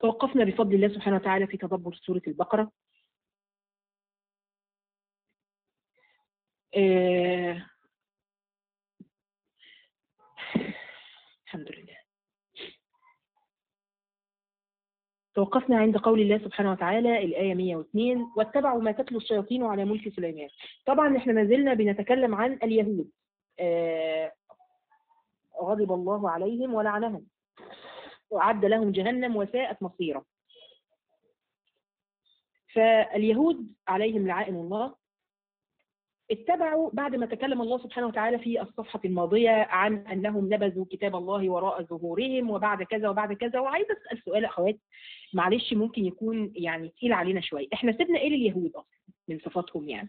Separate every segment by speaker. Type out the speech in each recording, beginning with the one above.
Speaker 1: توقفنا بفضل الله سبحانه وتعالى في تدبر سورة البقرة آه، الحمد لله توقفنا عند قول الله سبحانه وتعالى الآية 102 واتبعوا ما تتلو الشياطين على ملك سليمان طبعا احنا ما زلنا بنتكلم عن اليهود آه، غضب الله عليهم ولعنهم وأعد لهم جهنم وساءت مصيرا فاليهود عليهم لعائن الله اتبعوا بعد ما تكلم الله سبحانه وتعالى في الصفحة الماضية عن أنهم نبذوا كتاب الله وراء ظهورهم وبعد كذا وبعد كذا وعايز أسأل سؤال أخوات معلش ممكن يكون يعني تقيل علينا شوية احنا سيبنا ايه لليهود أصلا من صفاتهم يعني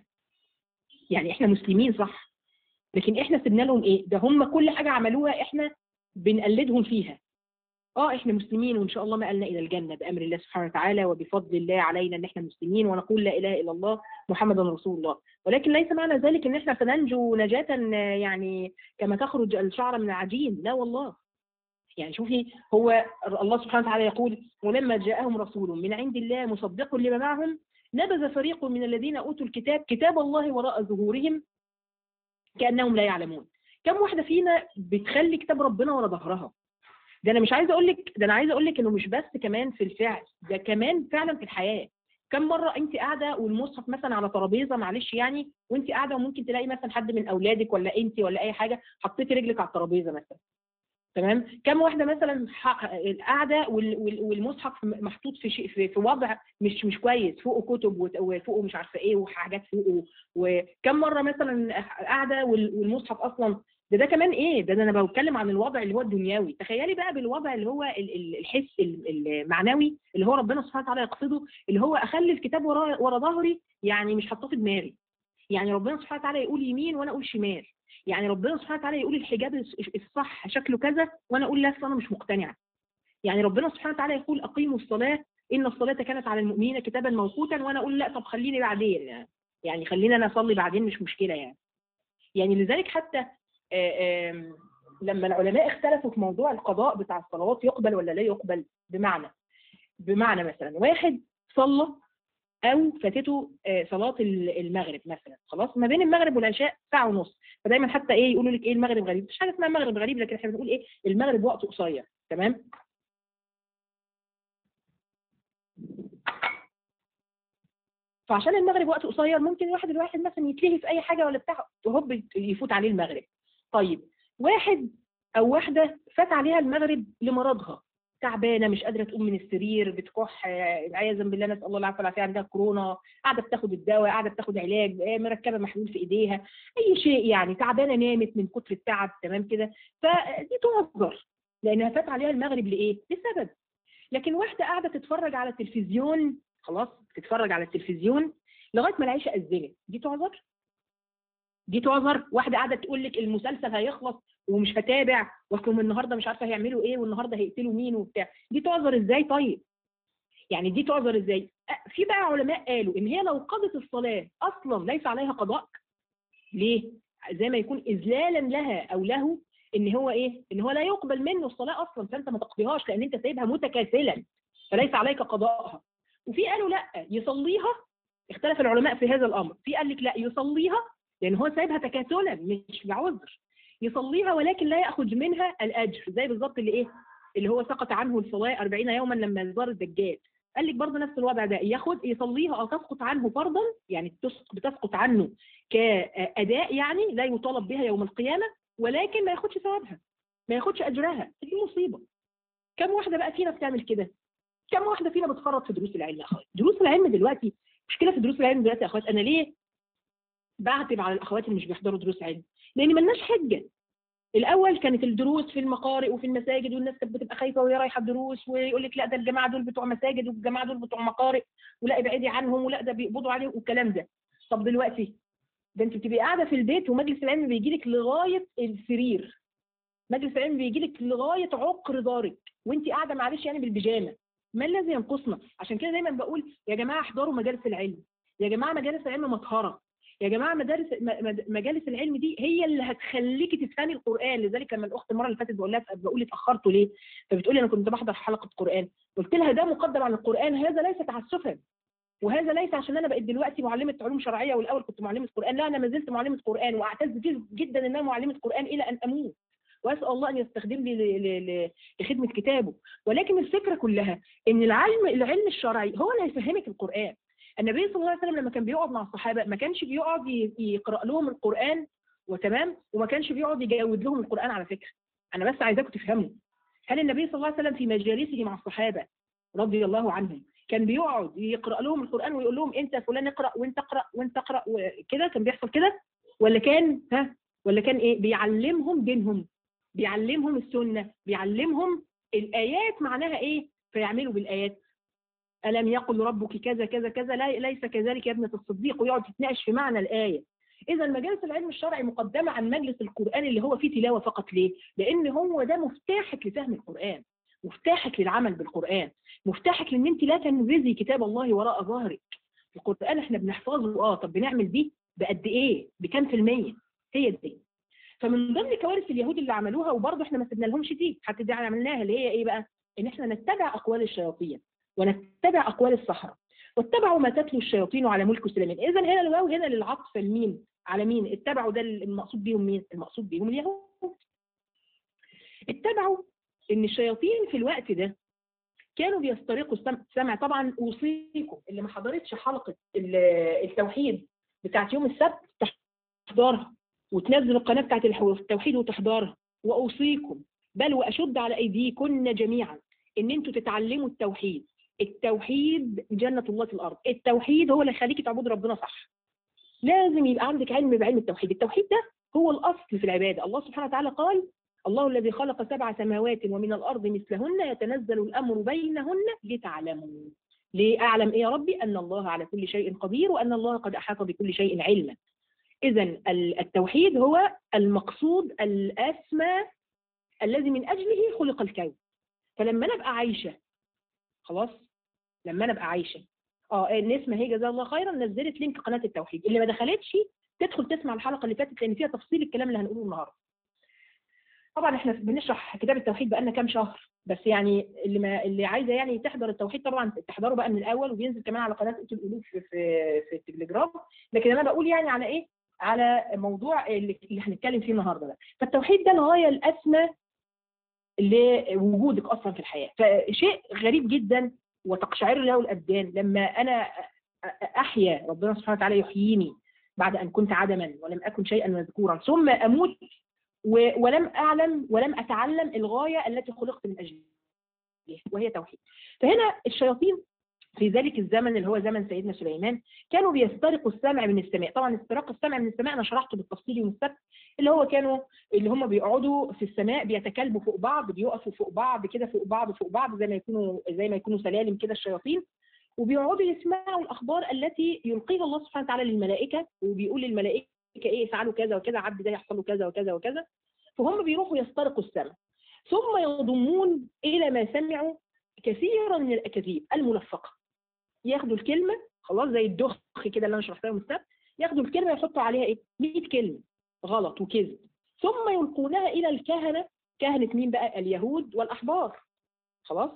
Speaker 1: يعني احنا مسلمين صح لكن احنا سيبنا لهم ايه ده هم كل حاجة عملوها احنا بنقلدهم فيها اه احنا مسلمين وان شاء الله مآلنا الى الجنة بامر الله سبحانه وتعالى وبفضل الله علينا ان احنا مسلمين ونقول لا اله الا الله محمد رسول الله ولكن ليس معنى ذلك ان احنا سننجو نجاة يعني كما تخرج الشعر من العجين لا والله يعني شوفي هو الله سبحانه وتعالى يقول ولما جاءهم رسول من عند الله مصدق لما معهم نبذ فريق من الذين اوتوا الكتاب كتاب الله وراء ظهورهم كانهم لا يعلمون كم واحده فينا بتخلي كتاب ربنا ورا ظهرها ده انا مش عايزه اقول لك ده انا عايزه اقول لك انه مش بس كمان في الفعل ده كمان فعلا في الحياه كم مره انت قاعده والمصحف مثلا على ترابيزه معلش يعني وانت قاعده وممكن تلاقي مثلا حد من اولادك ولا انت ولا اي حاجه حطيتي رجلك على الترابيزه مثلا تمام كم واحده مثلا قاعده والمصحف محطوط في شيء في وضع مش مش كويس فوقه كتب وفوقه مش عارفه ايه وحاجات فوقه وكم مره مثلا قاعده والمصحف اصلا ده ده كمان ايه ده, ده انا بتكلم عن الوضع اللي هو الدنيوي تخيلي بقى بالوضع اللي هو الحس المعنوي اللي هو ربنا سبحانه وتعالى يقصده اللي هو اخلي الكتاب ورا ورا ظهري يعني مش حاطاه في دماغي يعني ربنا سبحانه وتعالى يقول يمين وانا اقول شمال يعني ربنا سبحانه وتعالى يقول الحجاب الصح شكله كذا وانا اقول لا انا مش مقتنعه يعني ربنا سبحانه وتعالى يقول اقيموا الصلاه ان الصلاه كانت على المؤمنين كتابا موقوتا وانا اقول لا طب خليني بعدين يعني خلينا انا اصلي بعدين مش مشكله يعني يعني لذلك حتى آآ آآ لما العلماء اختلفوا في موضوع القضاء بتاع الصلوات يقبل ولا لا يقبل بمعنى بمعنى مثلا واحد صلى او فاتته صلاه المغرب مثلا خلاص ما بين المغرب والعشاء ساعه ونص فدايما حتى ايه يقولوا لك ايه المغرب غريب مش حاجه اسمها المغرب غريب لكن احنا بنقول ايه المغرب وقته قصير تمام فعشان المغرب وقت قصير ممكن الواحد الواحد مثلا يتلهي في اي حاجه ولا بتاع وهوب يفوت عليه المغرب طيب واحد او واحده فات عليها المغرب لمرضها تعبانه مش قادره تقوم من السرير بتكح عياذا بالله نسال الله العافيه والعافيه عندها كورونا قاعده بتاخد الدواء قاعده بتاخد علاج مركبه محلول في ايديها اي شيء يعني تعبانه نامت من كتر التعب تمام كده فدي تعذر لانها فات عليها المغرب لايه؟ لسبب لكن واحده قاعده تتفرج على التلفزيون خلاص تتفرج على التلفزيون لغايه ما العيشه اذنت دي تعذر دي تعذر واحده قاعده تقول لك المسلسل هيخلص ومش هتابع واصلهم النهارده مش عارفه هيعملوا ايه والنهارده هيقتلوا مين وبتاع دي تعذر ازاي طيب يعني دي تعذر ازاي في بقى علماء قالوا ان هي لو قضت الصلاه اصلا ليس عليها قضاء ليه زي ما يكون اذلالا لها او له ان هو ايه ان هو لا يقبل منه الصلاه اصلا فانت ما تقضيهاش لان انت سايبها متكاسلا فليس عليك قضاءها وفي قالوا لا يصليها اختلف العلماء في هذا الامر في قال لك لا يصليها لان هو سايبها تكاسلا مش بعذر يصليها ولكن لا ياخذ منها الاجر زي بالظبط اللي ايه اللي هو سقط عنه الصلاه 40 يوما لما زار الدجال قال لك برضه نفس الوضع ده ياخد يصليها او تسقط عنه فرضا يعني بتسقط عنه كاداء يعني لا يطالب بها يوم القيامه ولكن ما ياخدش ثوابها ما ياخدش اجرها دي مصيبه كم واحده بقى فينا بتعمل كده كم واحده فينا بتفرط في دروس العلم يا اخوات دروس العلم دلوقتي مشكله في دروس العلم دلوقتي يا اخوات انا ليه بعتب على الاخوات اللي مش بيحضروا دروس علم لان ملناش حجه الاول كانت الدروس في المقارئ وفي المساجد والناس كانت بتبقى خايفه وهي رايحه الدروس ويقول لك لا ده الجماعه دول بتوع مساجد والجماعه دول بتوع مقارئ ولا ابعدي عنهم ولا ده بيقبضوا عليهم والكلام ده طب دلوقتي ده انت بتبقي قاعده في البيت ومجلس العلم بيجي لك لغايه السرير مجلس العلم بيجي لك لغايه عقر دارك وانت قاعده معلش يعني بالبيجامه ما الذي ينقصنا عشان كده دايما بقول يا جماعه احضروا مجالس العلم يا جماعه مجالس العلم مطهره يا جماعه مدارس م- مد- مجالس العلم دي هي اللي هتخليكي تفهمي القران لذلك لما الاخت المره اللي فاتت بقول لها بقول لي اتاخرتوا ليه فبتقولي انا كنت بحضر حلقه قران قلت لها ده مقدم عن القران هذا ليس تعسفا وهذا ليس عشان انا بقيت دلوقتي معلمه علوم شرعيه والاول كنت معلمه قران لا انا ما زلت معلمه قران واعتز جد- جدا ان انا معلمه قران الى ان اموت واسال الله ان يستخدمني ل- ل- ل- لخدمه كتابه ولكن الفكره كلها ان العلم العلم الشرعي هو اللي هيفهمك القران النبي صلى الله عليه وسلم لما كان بيقعد مع الصحابه ما كانش بيقعد ي- يقرا لهم القران وتمام وما كانش بيقعد يجود لهم القران على فكره انا بس عايزاكم تفهموا هل النبي صلى الله عليه وسلم في مجالسه مع الصحابه رضي الله عنهم كان بيقعد يقرا لهم القران ويقول لهم انت فلان اقرا وانت اقرا وانت اقرا وكده كان بيحصل كده ولا كان ها ولا كان ايه بيعلمهم دينهم بيعلمهم السنه بيعلمهم الايات معناها ايه فيعملوا بالايات ألم يقل ربك كذا كذا كذا لا ليس كذلك يا ابنة الصديق ويقعد يتناقش في معنى الآية إذا مجالس العلم الشرعي مقدمة عن مجلس القرآن اللي هو فيه تلاوة فقط ليه؟ لأن هو ده مفتاحك لفهم القرآن مفتاحك للعمل بالقرآن مفتاحك لأن أنت لا تنبذي كتاب الله وراء ظهرك القرآن احنا بنحفظه اه طب بنعمل بيه بقد ايه بكام في المية هي دي فمن ضمن كوارث اليهود اللي عملوها وبرضه احنا ما سيبنا لهمش دي حتى دي عملناها اللي هي ايه بقى ان احنا نتبع اقوال الشياطين ونتبع اقوال السحره واتبعوا ما تتلو الشياطين على ملك سليمان اذا هنا الواو هنا للعطف الميم على مين اتبعوا ده المقصود بيهم مين المقصود بيهم اليهود اتبعوا ان الشياطين في الوقت ده كانوا بيسترقوا السمع السمع طبعا اوصيكم اللي ما حضرتش حلقه ال- التوحيد بتاعت يوم السبت تحضرها وتنزل القناه بتاعت الح- التوحيد وتحضرها واوصيكم بل واشد على ايديكن جميعا ان انتوا تتعلموا التوحيد التوحيد جنة الله في الأرض التوحيد هو اللي يخليكي تعبدي ربنا صح لازم يبقى عندك علم بعلم التوحيد التوحيد ده هو الأصل في العبادة الله سبحانه وتعالى قال الله الذي خلق سبع سماوات ومن الأرض مثلهن يتنزل الأمر بينهن لتعلموا ليه أعلم إيه يا ربي أن الله على كل شيء قدير وأن الله قد أحاط بكل شيء علما إذا التوحيد هو المقصود الأسمى الذي من أجله خلق الكون فلما أنا أبقى عايشة خلاص لما أنا أبقى عايشة اه نسمة هي جزاها الله خيرا نزلت لينك قناة التوحيد اللي ما دخلتش تدخل تسمع الحلقة اللي فاتت لأن فيها تفصيل الكلام اللي هنقوله النهارده طبعا احنا بنشرح كتاب التوحيد بقالنا كام شهر بس يعني اللي ما اللي عايزه يعني تحضر التوحيد طبعا تحضره بقى من الاول وبينزل كمان على قناه اوتو الالوف في في, في التليجرام لكن انا بقول يعني على ايه على موضوع اللي, اللي هنتكلم فيه النهارده ده فالتوحيد ده الغايه الاسمى لوجودك اصلا في الحياه فشيء غريب جدا وتقشعر له الابدان لما انا احيا ربنا سبحانه وتعالى يحييني بعد ان كنت عدما ولم اكن شيئا مذكورا ثم اموت ولم اعلم ولم اتعلم الغايه التي خلقت من اجلها وهي توحيد فهنا الشياطين في ذلك الزمن اللي هو زمن سيدنا سليمان كانوا بيسترقوا السمع من السماء طبعا استراق السمع من السماء انا شرحته بالتفصيل يوم السبت اللي هو كانوا اللي هم بيقعدوا في السماء بيتكلبوا فوق بعض بيقفوا فوق بعض كده فوق بعض فوق بعض زي ما يكونوا زي ما يكونوا سلالم كده الشياطين وبيقعدوا يسمعوا الاخبار التي يلقيها الله سبحانه وتعالى للملائكه وبيقول للملائكه ايه افعلوا كذا وكذا عبد ده يحصل له كذا وكذا وكذا فهم بيروحوا يسترقوا السمع ثم يضمون الى ما سمعوا كثيرا من الاكاذيب الملفقه ياخدوا الكلمه خلاص زي الدخ كده اللي انا شرحتها يوم السبت ياخدوا الكلمه يحطوا عليها ايه 100 كلمه غلط وكذب ثم يلقونها الى الكهنه كهنه مين بقى اليهود والاحبار خلاص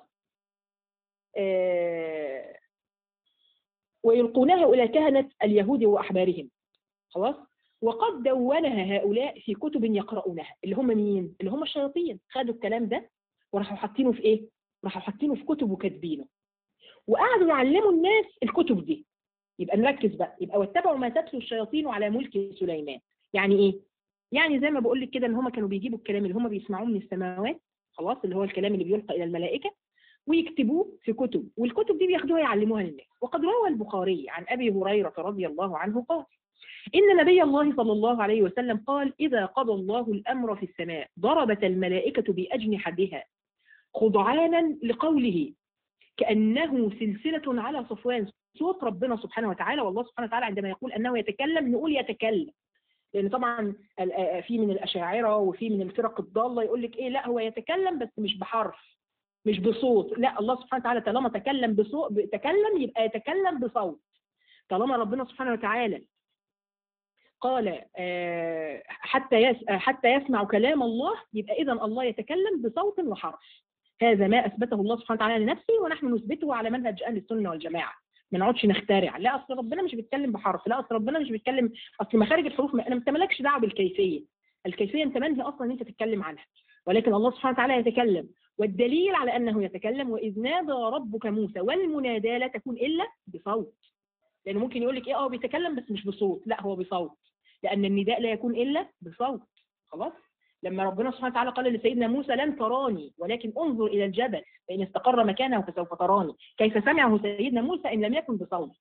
Speaker 1: آه ويلقونها الى كهنه اليهود واحبارهم خلاص وقد دونها هؤلاء في كتب يقرؤونها اللي هم مين اللي هم الشياطين خدوا الكلام ده وراحوا حاطينه في ايه راحوا حاطينه في كتب وكاتبينه وقعدوا يعلموا الناس الكتب دي يبقى نركز بقى يبقى واتبعوا ما تتلو الشياطين على ملك سليمان يعني ايه يعني زي ما بقول لك كده ان هم كانوا بيجيبوا الكلام اللي هم بيسمعوه من السماوات خلاص اللي هو الكلام اللي بيلقى الى الملائكه ويكتبوه في كتب والكتب دي بياخدوها يعلموها للناس وقد روى البخاري عن ابي هريره رضي الله عنه قال إن نبي الله صلى الله عليه وسلم قال إذا قضى الله الأمر في السماء ضربت الملائكة بأجنحتها خضعانا لقوله كأنه سلسلة على صفوان صوت ربنا سبحانه وتعالى والله سبحانه وتعالى عندما يقول أنه يتكلم نقول يتكلم لأن طبعا في من الأشاعرة وفي من الفرق الضالة يقول لك إيه لا هو يتكلم بس مش بحرف مش بصوت لا الله سبحانه وتعالى طالما تكلم بصوت تكلم يبقى يتكلم بصوت طالما ربنا سبحانه وتعالى قال آه، حتى يس حتى يسمع كلام الله يبقى اذا الله يتكلم بصوت وحرف هذا ما اثبته الله سبحانه وتعالى لنفسه ونحن نثبته على منهج اهل السنه والجماعه ما نقعدش نخترع لا اصل ربنا مش بيتكلم بحرف لا اصل ربنا مش بيتكلم اصل مخارج الحروف ما- انت مالكش دعوه بالكيفيه الكيفيه انت منهي اصلا ان انت تتكلم عنها ولكن الله سبحانه وتعالى يتكلم والدليل على انه يتكلم واذ نادى ربك موسى والمنادى لا تكون الا بصوت لانه ممكن يقول لك ايه اه بيتكلم بس مش بصوت لا هو بصوت لان النداء لا يكون الا بصوت خلاص لما ربنا سبحانه وتعالى قال لسيدنا موسى لن تراني ولكن انظر الى الجبل فان استقر مكانه فسوف تراني كيف سمعه سيدنا موسى ان لم يكن بصوت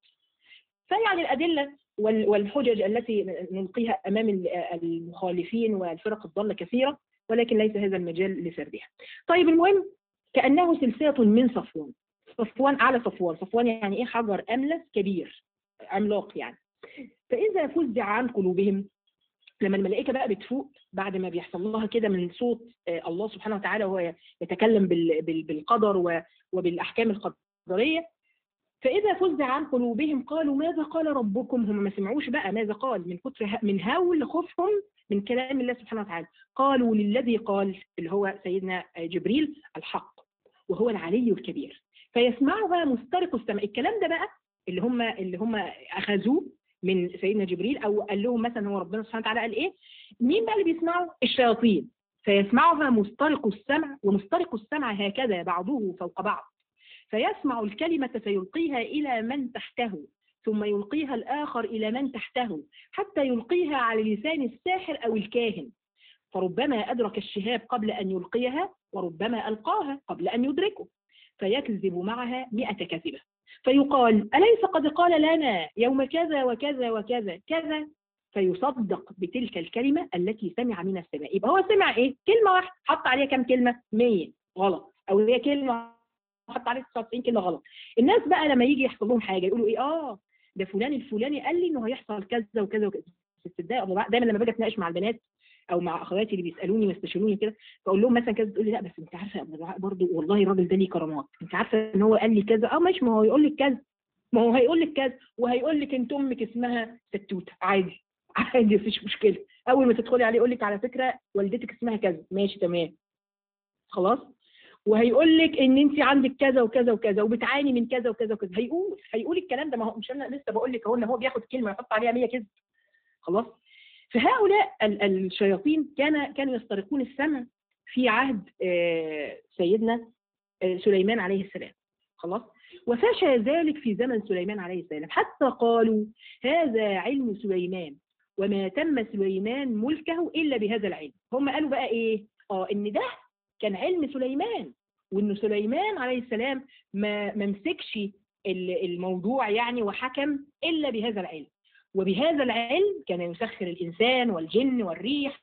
Speaker 1: فيعني الادله وال- والحجج التي نلقيها امام ال- المخالفين والفرق الضاله كثيره ولكن ليس هذا المجال لسردها. طيب المهم كانه سلسله من صفوان صفوان على صفوان صفوان يعني ايه حجر املس كبير عملاق يعني فاذا فزع عن قلوبهم لما الملائكه بقى بتفوق بعد ما بيحصل لها كده من صوت آه، الله سبحانه وتعالى وهو يتكلم بال- بال- بالقدر و- وبالاحكام القدريه فاذا فزع عن قلوبهم قالوا ماذا قال ربكم هم ما سمعوش بقى ماذا قال من كتر ه- من هول خوفهم من كلام الله سبحانه وتعالى قالوا للذي قال اللي هو سيدنا جبريل الحق وهو العلي الكبير فيسمعها مسترق السماء الكلام ده بقى اللي هم اللي هم اخذوه من سيدنا جبريل او قال لهم مثلا هو ربنا سبحانه وتعالى قال ايه مين بقى اللي بيسمعوا الشياطين فيسمعها مسترق السمع ومسترق السمع هكذا بعضه فوق بعض فيسمع الكلمة فيلقيها إلى من تحته ثم يلقيها الآخر إلى من تحته حتى يلقيها على لسان الساحر أو الكاهن فربما أدرك الشهاب قبل أن يلقيها وربما ألقاها قبل أن يدركه فيكذب معها مئة كذبة فيقال أليس قد قال لنا يوم كذا وكذا وكذا كذا فيصدق بتلك الكلمة التي سمع من السماء يبقى هو سمع إيه؟ كلمة واحدة حط عليها كم كلمة؟ 100 غلط أو هي كلمة حط عليها 99 كلمة غلط الناس بقى لما يجي يحصل لهم حاجة يقولوا إيه آه ده فلان الفلاني قال لي إنه هيحصل كذا وكذا وكذا بس تصدق أنا دايما لما باجي أتناقش مع البنات او مع اخواتي اللي بيسالوني ويستشيروني كده فاقول لهم مثلا كذا تقول لي لا بس انت عارفه يا ابن دعاء برضه والله الراجل ده ليه كرامات انت عارفه ان هو قال لي كذا اه ماشي ما هو هيقول لك كذا ما هو هيقول لك كذا وهيقول لك انت امك اسمها ستوته عادي عادي مفيش مشكله اول ما تدخلي عليه يقول لك على فكره والدتك اسمها كذا ماشي تمام خلاص وهيقول لك ان انت عندك كذا وكذا وكذا وبتعاني من كذا وكذا وكذا هيقول هيقول الكلام ده ما هو مش انا لسه بقول لك اهو ان هو بياخد كلمه يحط عليها 100 كذب خلاص فهؤلاء ال- الشياطين كان كانوا يسترقون السمع في عهد آه، سيدنا آه، سليمان عليه السلام خلاص وفشى ذلك في زمن سليمان عليه السلام حتى قالوا هذا علم سليمان وما تم سليمان ملكه الا بهذا العلم هم قالوا بقى ايه اه ان ده كان علم سليمان وان سليمان عليه السلام ما ما مسكش ال- الموضوع يعني وحكم الا بهذا العلم وبهذا العلم كان يسخر الإنسان والجن والريح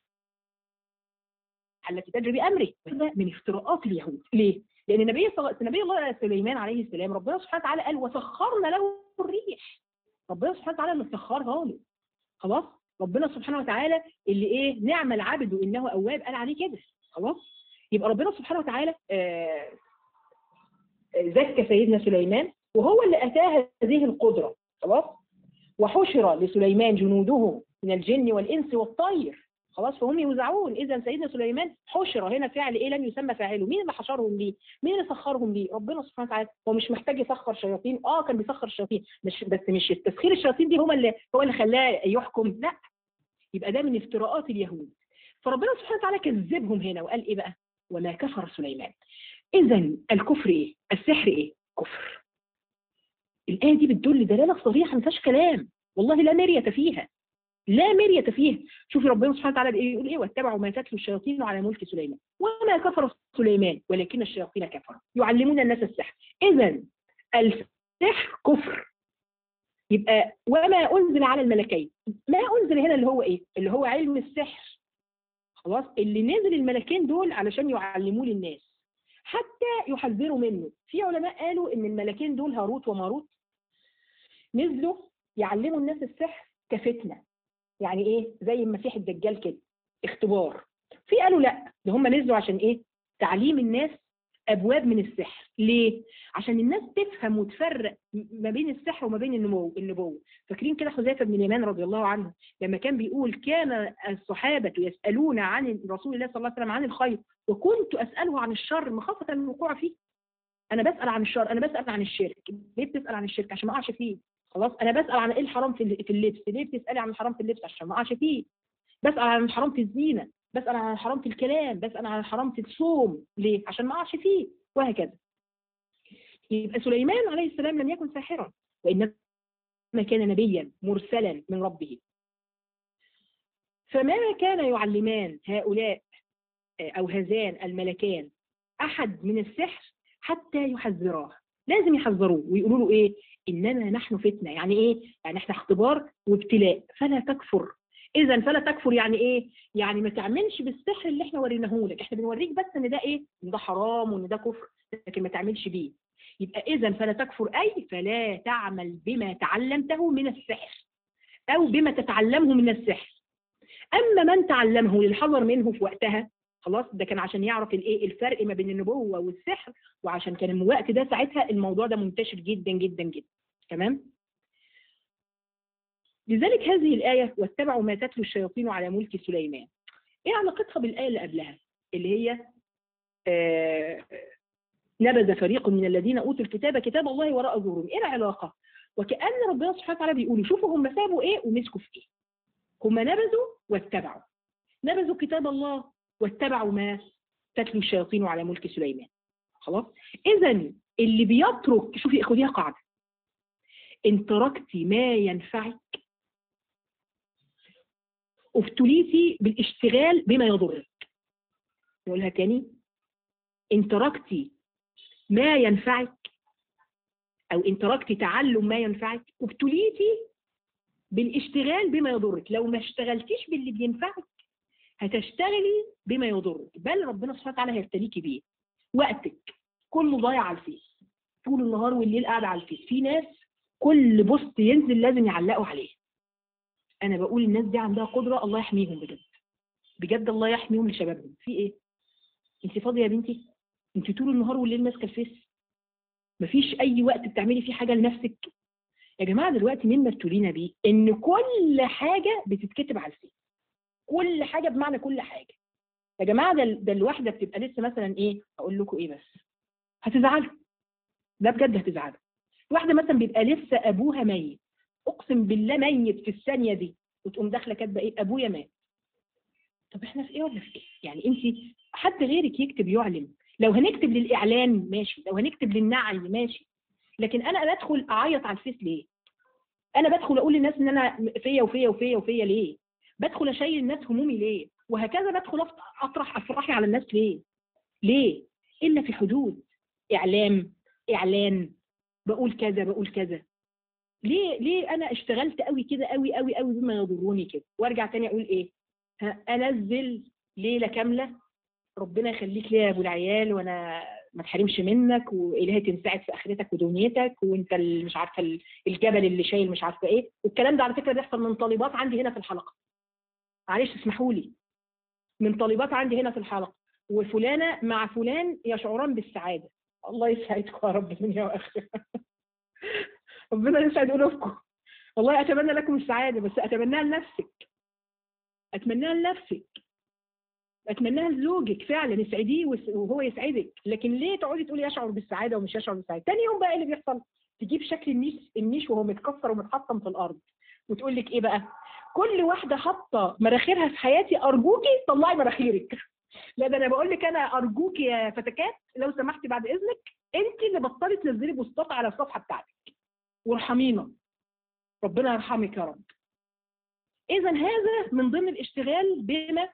Speaker 1: التي تجري بأمره هذا من افتراءات اليهود ليه؟ لأن النبي صل... نبي الله سليمان عليه السلام ربنا سبحانه وتعالى قال وسخرنا له الريح ربنا سبحانه وتعالى اللي سخرها له خلاص ربنا سبحانه وتعالى اللي ايه نعم العبد انه اواب قال عليه كده خلاص يبقى ربنا سبحانه وتعالى آه، آه، زكى سيدنا سليمان وهو اللي اتاه هذه القدره خلاص وحشر لسليمان جنوده من الجن والإنس والطير خلاص فهم يوزعون إذا سيدنا سليمان حشر هنا فعل إيه لم يسمى فاعله مين اللي حشرهم ليه مين اللي سخرهم ليه ربنا سبحانه وتعالى هو مش محتاج يسخر شياطين اه كان بيسخر الشياطين مش بس مش تسخير الشياطين دي هو اللي هو اللي خلاه يحكم لا يبقى ده من افتراءات اليهود فربنا سبحانه وتعالى كذبهم هنا وقال ايه بقى وما كفر سليمان اذا الكفر ايه السحر ايه كفر الآية دي بتدل دلالة صريحة ما فيهاش كلام والله لا مرية فيها لا مرية فيها شوفي ربنا سبحانه وتعالى إيه يقول ايه واتبعوا ما تتلو الشياطين على ملك سليمان وما كفر سليمان ولكن الشياطين كفروا يعلمون الناس السحر اذا السحر كفر يبقى وما انزل على الملكين ما انزل هنا اللي هو ايه اللي هو علم السحر خلاص اللي نزل الملكين دول علشان يعلموه للناس حتى يحذروا منه في علماء قالوا ان الملكين دول هاروت وماروت نزلوا يعلموا الناس السحر كفتنه يعني ايه زي المسيح الدجال كده اختبار في قالوا لا ده هم نزلوا عشان ايه تعليم الناس ابواب من السحر ليه عشان الناس تفهم وتفرق ما بين السحر وما بين النمو النبوه فاكرين كده حذيفه بن اليمان رضي الله عنه لما كان بيقول كان الصحابه يسالون عن رسول الله صلى الله عليه وسلم عن الخير وكنت اساله عن الشر مخافه من الوقوع فيه انا بسال عن الشر انا بسال عن الشرك ليه بتسال عن الشرك عشان ما اقعش فيه خلاص انا بسال عن ايه الحرام في في اللبس ليه بتسالي عن الحرام في اللبس عشان ما اقعش فيه بسال عن الحرام في الزينه بسال عن الحرام في الكلام بسال عن الحرام في الصوم ليه عشان ما اقعش فيه وهكذا يبقى سليمان عليه السلام لم يكن ساحرا وانما كان نبيا مرسلا من ربه فما كان يعلمان هؤلاء او هذان الملكان احد من السحر حتى يحذراه لازم يحذروه ويقولوا له ايه اننا نحن فتنه يعني ايه يعني احنا اختبار وابتلاء فلا تكفر اذا فلا تكفر يعني ايه يعني ما تعملش بالسحر اللي احنا وريناه لك احنا بنوريك بس ان ده ايه ان ده حرام وان ده كفر لكن ما تعملش بيه يبقى اذا فلا تكفر اي فلا تعمل بما تعلمته من السحر او بما تتعلمه من السحر اما من تعلمه للحذر منه في وقتها خلاص ده كان عشان يعرف الايه الفرق ما بين النبوه والسحر وعشان كان الوقت ده ساعتها الموضوع ده منتشر جدا جدا جدا تمام لذلك هذه الآية واتبعوا ما تتلو الشياطين على ملك سليمان ايه علاقتها بالآية اللي قبلها اللي هي آه نبذ فريق من الذين أوتوا الكتاب كتاب الله وراء ظهورهم ايه العلاقة وكأن ربنا سبحانه وتعالى بيقول شوفوا هم سابوا ايه ومسكوا في ايه هم نبذوا واتبعوا نبذوا كتاب الله واتبعوا ما تتلو الشياطين على ملك سليمان خلاص اذا اللي بيترك شوفي خديها قاعده ان تركت ما ينفعك ابتليتي بالاشتغال بما يضرك نقولها تاني ان تركت ما ينفعك او ان تركت تعلم ما ينفعك ابتليتي بالاشتغال بما يضرك لو ما اشتغلتيش باللي بينفعك هتشتغلي بما يضرك بل ربنا سبحانه وتعالى هيبتليكي بيه وقتك كله ضايع على الفيس طول النهار والليل قاعد على الفيس في ناس كل بوست ينزل لازم يعلقوا عليه انا بقول الناس دي عندها قدره الله يحميهم بجد بجد الله يحميهم لشبابهم في ايه انت فاضيه يا بنتي انت طول النهار والليل ماسكه الفيس مفيش اي وقت بتعملي فيه حاجه لنفسك يا جماعه دلوقتي مما ابتلينا بيه ان كل حاجه بتتكتب على الفيس كل حاجه بمعنى كل حاجه يا جماعه ده ده الواحده بتبقى لسه مثلا ايه اقول لكم ايه بس هتزعلوا ده بجد هتزعلوا واحده مثلا بيبقى لسه ابوها ميت اقسم بالله ميت في الثانيه دي وتقوم داخله كاتبه ايه ابويا مات طب احنا في ايه ولا في ايه يعني انت حد غيرك يكتب يعلن لو هنكتب للاعلان ماشي لو هنكتب للنعي ماشي لكن انا بدخل اعيط على الفيس ليه انا بدخل اقول للناس ان انا فيا وفيا وفيا وفيا ليه بدخل اشيل الناس همومي ليه وهكذا بدخل اطرح افراحي على الناس ليه ليه الا في حدود اعلام اعلان بقول كذا بقول كذا ليه ليه انا اشتغلت قوي كده قوي قوي قوي بما يضرني كده وارجع تاني اقول ايه انزل ليله كامله ربنا يخليك ليا يا ابو العيال وانا ما تحرمش منك والهي تنسعد في اخرتك ودنيتك وانت مش عارفه الجبل اللي شايل مش عارفه ايه والكلام ده على فكره بيحصل من طالبات عندي هنا في الحلقه معلش اسمحوا لي من طالبات عندي هنا في الحلقه وفلانه مع فلان يشعران بالسعاده الله يسعدكم يا رب دنيا واخره ربنا يسعد قلوبكم والله اتمنى لكم السعاده بس اتمناها لنفسك اتمناها لنفسك اتمناها لزوجك فعلا اسعديه وهو يسعدك لكن ليه تقعدي تقولي يشعر بالسعاده ومش يشعر بالسعاده تاني يوم بقى ايه اللي بيحصل تجيب شكل النيش النيش وهو متكسر ومتحطم في الارض وتقول لك ايه بقى كل واحده حاطه مراخيرها في حياتي ارجوكي طلعي مراخيرك لا ده انا بقول لك انا ارجوكي يا فتكات لو سمحتي بعد اذنك انت اللي بطلي تنزلي بوستات على الصفحه بتاعتك وارحمينا ربنا يرحمك يا رب اذا هذا من ضمن الاشتغال بما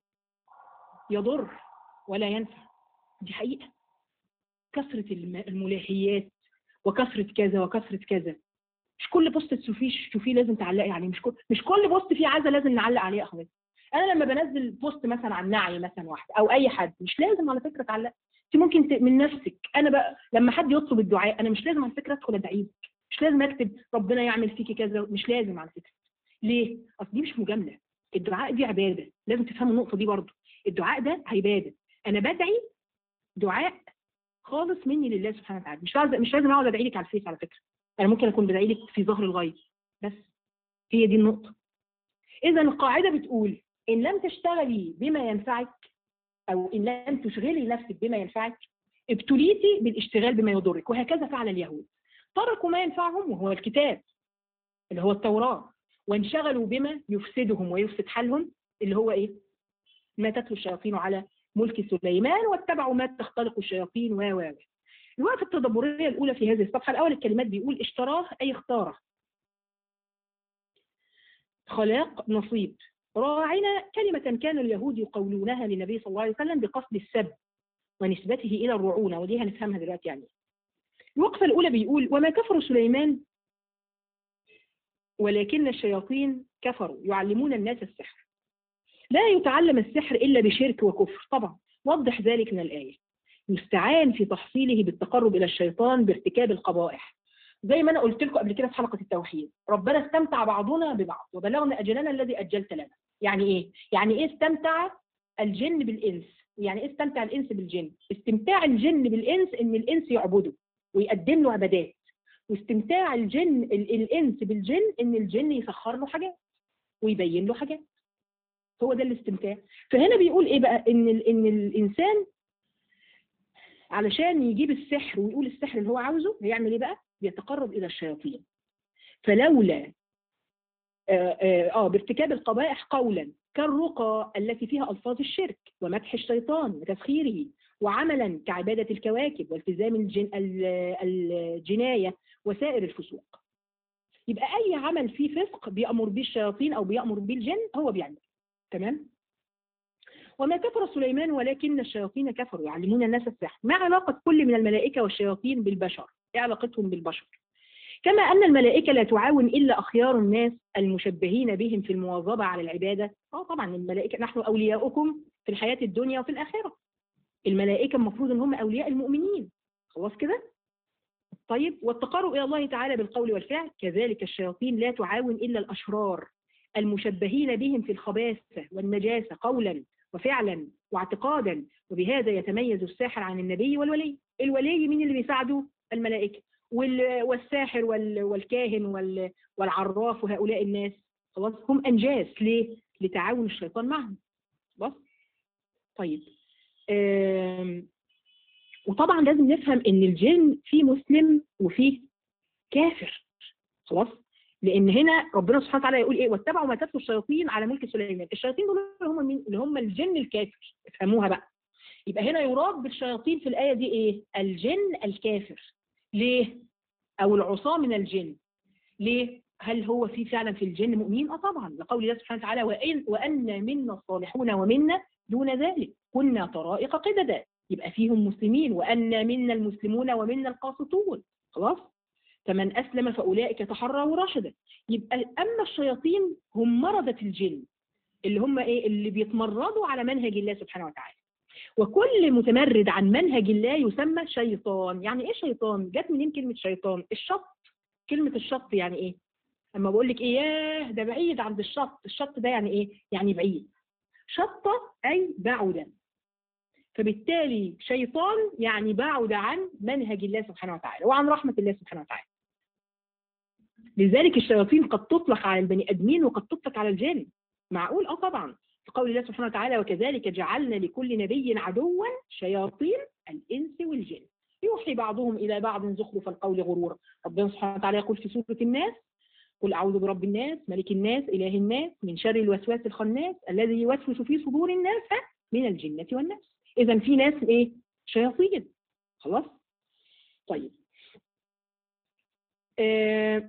Speaker 1: يضر ولا ينفع دي حقيقه كثره الملاهيات وكثره كذا وكثره كذا مش كل بوست تشوفيه تشوفيه لازم تعلقي عليه مش كل مش كل بوست فيه عزه لازم نعلق عليه يا اخواتي انا لما بنزل بوست مثلا عن نعي مثلا واحده او اي حد مش لازم على فكره تعلق انت ممكن ت... من نفسك انا بقى لما حد يطلب الدعاء انا مش لازم على فكره ادخل ادعيه مش لازم اكتب ربنا يعمل فيكي كذا مش لازم على فكره ليه اصل دي مش مجامله الدعاء دي عباده لازم تفهموا النقطه دي برضه الدعاء ده عباده انا بدعي دعاء خالص مني لله سبحانه وتعالى مش لازم مش لازم اقعد ادعي لك على الفيس على فكره انا ممكن اكون بدعي لك في ظهر الغيب بس هي دي النقطه اذا القاعده بتقول ان لم تشتغلي بما ينفعك او ان لم تشغلي نفسك بما ينفعك ابتليتي بالاشتغال بما يضرك وهكذا فعل اليهود تركوا ما ينفعهم وهو الكتاب اللي هو التوراه وانشغلوا بما يفسدهم ويفسد حالهم اللي هو ايه ما تتلو الشياطين على ملك سليمان واتبعوا ما تختلق الشياطين و و الوقفة التدبرية الأولى في هذه الصفحة الأول الكلمات بيقول اشتراه أي اختاره خلاق نصيب راعنا كلمة كان اليهود يقولونها للنبي صلى الله عليه وسلم بقصد السب ونسبته إلى الرعونة ودي هنفهمها دلوقتي يعني الوقفة الأولى بيقول وما كفر سليمان ولكن الشياطين كفروا يعلمون الناس السحر لا يتعلم السحر إلا بشرك وكفر طبعا وضح ذلك من الآية يستعان في تحصيله بالتقرب إلى الشيطان بارتكاب القبائح زي ما أنا قلت لكم قبل كده في حلقة التوحيد ربنا استمتع بعضنا ببعض وبلغنا أجلنا الذي أجلت لنا يعني إيه؟ يعني إيه استمتع الجن بالإنس يعني إيه استمتع الإنس بالجن استمتاع الجن بالإنس إن الإنس يعبده ويقدم له عبادات واستمتاع الجن الإنس بالجن إن الجن يسخر له حاجات ويبين له حاجات هو ده الاستمتاع فهنا بيقول ايه بقى ان ان الانسان علشان يجيب السحر ويقول السحر اللي هو عاوزه هيعمل ايه بقى بيتقرب الى الشياطين فلولا آه, آه, اه بارتكاب القبائح قولا كالرقى التي فيها الفاظ الشرك ومدح الشيطان وتسخيره وعملا كعباده الكواكب والتزام الجن الجنايه وسائر الفسوق يبقى اي عمل فيه فسق بيامر به الشياطين او بيامر به الجن هو بيعمل تمام وما كفر سليمان ولكن الشياطين كفروا يعلمون الناس السحر ما علاقة كل من الملائكة والشياطين بالبشر ايه علاقتهم بالبشر كما أن الملائكة لا تعاون إلا أخيار الناس المشبهين بهم في المواظبة على العبادة اه طبعا الملائكة نحن أولياؤكم في الحياة الدنيا وفي الآخرة الملائكة المفروض أن هم أولياء المؤمنين خلاص كده طيب والتقرب إلى الله تعالى بالقول والفعل كذلك الشياطين لا تعاون إلا الأشرار المشبهين بهم في الخباثة والنجاسة قولا وفعلا واعتقادا وبهذا يتميز الساحر عن النبي والولي الولي مين اللي بيساعده الملائكة والساحر والكاهن والعراف وهؤلاء الناس خلاص هم أنجاس ليه؟ لتعاون الشيطان معهم بس طيب وطبعا لازم نفهم ان الجن في مسلم وفي كافر خلاص لان هنا ربنا سبحانه وتعالى يقول ايه واتبعوا ما تتلو الشياطين على ملك سليمان الشياطين دول اللي هم مين اللي هم الجن الكافر افهموها بقى يبقى هنا يراد بالشياطين في الايه دي ايه الجن الكافر ليه او العصاه من الجن ليه هل هو في فعلا في الجن مؤمنين اه طبعا لقول الله سبحانه وتعالى وان وان منا الصالحون ومنا دون ذلك كنا طرائق قددا يبقى فيهم مسلمين وان منا المسلمون ومنا القاسطون خلاص فمن أسلم فأولئك تحروا رشدا يبقى أما الشياطين هم مرضة الجن اللي هم إيه اللي بيتمردوا على منهج الله سبحانه وتعالى وكل متمرد عن منهج الله يسمى شيطان يعني إيه شيطان جت منين كلمة شيطان الشط كلمة الشط يعني إيه اما بقول لك ايه ياه ده بعيد عند الشط الشط ده يعني ايه يعني بعيد شطة اي بعد فبالتالي شيطان يعني بعد عن منهج الله سبحانه وتعالى وعن رحمة الله سبحانه وتعالى لذلك الشياطين قد تطلق على البني ادمين وقد تطلق على الجن معقول اه طبعا في قول الله سبحانه وتعالى وكذلك جعلنا لكل نبي عدوا شياطين الانس والجن يوحي بعضهم الى بعض زخرف القول غرورا ربنا سبحانه وتعالى يقول في سوره الناس قل اعوذ برب الناس ملك الناس اله الناس من شر الوسواس الخناس الذي يوسوس في صدور الناس من الجنه والناس اذا في ناس ايه شياطين خلاص طيب آه